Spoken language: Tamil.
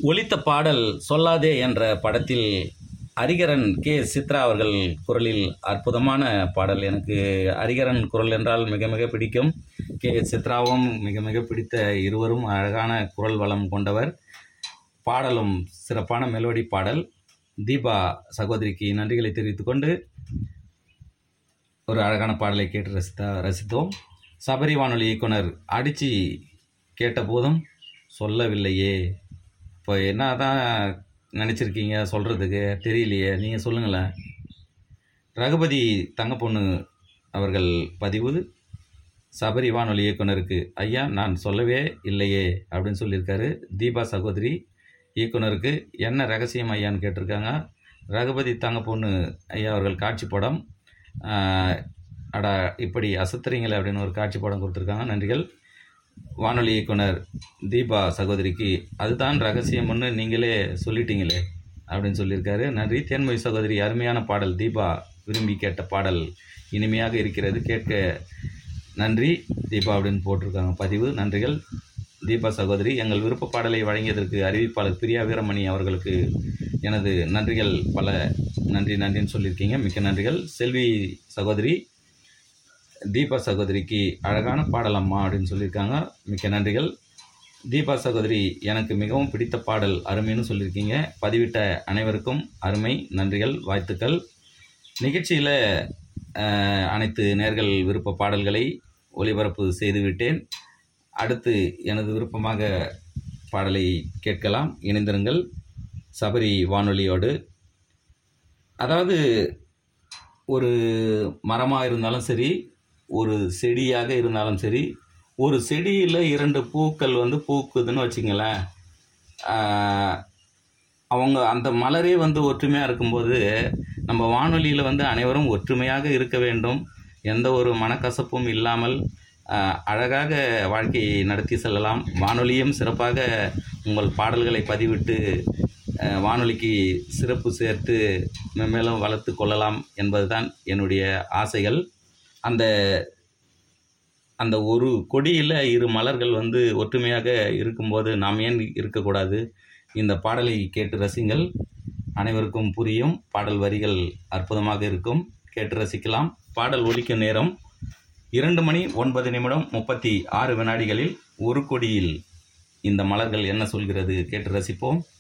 ஒலித்த பாடல் சொல்லாதே என்ற படத்தில் ஹரிகரன் கே சித்ரா அவர்கள் குரலில் அற்புதமான பாடல் எனக்கு ஹரிகரன் குரல் என்றால் மிக மிக பிடிக்கும் கே சித்ராவும் மிக மிக பிடித்த இருவரும் அழகான குரல் வளம் கொண்டவர் பாடலும் சிறப்பான மெலோடி பாடல் தீபா சகோதரிக்கு நன்றிகளை தெரிவித்துக் கொண்டு ஒரு அழகான பாடலை கேட்டு ரசித்தா ரசித்தோம் சபரி வானொலி இயக்குனர் அடித்து கேட்ட போதும் சொல்லவில்லையே இப்போ என்ன தான் நினச்சிருக்கீங்க சொல்கிறதுக்கு தெரியலையே நீங்கள் சொல்லுங்களேன் ரகுபதி தங்கப்பொண்ணு அவர்கள் பதிவு சபரி வானொலி இயக்குனருக்கு ஐயா நான் சொல்லவே இல்லையே அப்படின்னு சொல்லியிருக்காரு தீபா சகோதரி இயக்குனருக்கு என்ன ரகசியம் ஐயான்னு கேட்டிருக்காங்க ரகுபதி தங்கப்பொண்ணு ஐயா அவர்கள் காட்சி படம் ஆஹ், அடா இப்படி அசத்துறீங்களே அப்படின்னு ஒரு காட்சி படம் கொடுத்துருக்காங்க நன்றிகள் வானொலி இயக்குனர் தீபா சகோதரிக்கு அதுதான் ரகசியம்னு நீங்களே சொல்லிட்டீங்களே அப்படின்னு சொல்லியிருக்காரு நன்றி தேன்மொழி சகோதரி அருமையான பாடல் தீபா விரும்பி கேட்ட பாடல் இனிமையாக இருக்கிறது கேட்க நன்றி தீபா அப்படின்னு போட்டிருக்காங்க பதிவு நன்றிகள் தீபா சகோதரி எங்கள் விருப்ப பாடலை வழங்கியதற்கு அறிவிப்பாளர் பிரியா வீரமணி அவர்களுக்கு எனது நன்றிகள் பல நன்றி நன்றின்னு சொல்லியிருக்கீங்க மிக்க நன்றிகள் செல்வி சகோதரி தீபா சகோதரிக்கு அழகான பாடல் அம்மா அப்படின்னு சொல்லியிருக்காங்க மிக்க நன்றிகள் தீபா சகோதரி எனக்கு மிகவும் பிடித்த பாடல் அருமைன்னு சொல்லியிருக்கீங்க பதிவிட்ட அனைவருக்கும் அருமை நன்றிகள் வாழ்த்துக்கள் நிகழ்ச்சியில் அஹ், அனைத்து நேர்கள் விருப்ப பாடல்களை ஒளிபரப்பு செய்துவிட்டேன் அடுத்து எனது விருப்பமாக பாடலை கேட்கலாம் இணைந்திருங்கள் சபரி வானொலியோடு அதாவது ஒரு மரமாக இருந்தாலும் சரி ஒரு செடியாக இருந்தாலும் சரி ஒரு செடியில் இரண்டு பூக்கள் வந்து பூக்குதுன்னு வச்சுங்களேன் ஆஹ், அவங்க அந்த மலரே வந்து ஒற்றுமையாக இருக்கும்போது நம்ம வானொலியில் வந்து அனைவரும் ஒற்றுமையாக இருக்க வேண்டும் எந்த ஒரு மனக்கசப்பும் இல்லாமல் ஆஹ், அழகாக வாழ்க்கையை நடத்தி செல்லலாம் வானொலியும் சிறப்பாக உங்கள் பாடல்களை பதிவிட்டு ஆஹ், வானொலிக்கு சிறப்பு சேர்த்து மென்மேலும் வளர்த்து கொள்ளலாம் என்பதுதான் என்னுடைய ஆசைகள் அந்த அந்த ஒரு கொடியில் இரு மலர்கள் வந்து ஒற்றுமையாக இருக்கும்போது நாம் ஏன் இருக்கக்கூடாது இந்த பாடலை கேட்டு ரசிங்கள் அனைவருக்கும் புரியும் பாடல் வரிகள் அற்புதமாக இருக்கும் கேட்டு ரசிக்கலாம் பாடல் ஒலிக்கும் நேரம் இரண்டு மணி ஒன்பது நிமிடம் முப்பத்தி ஆறு வினாடிகளில் ஒரு கொடியில் இந்த மலர்கள் என்ன சொல்கிறது கேட்டு ரசிப்போம்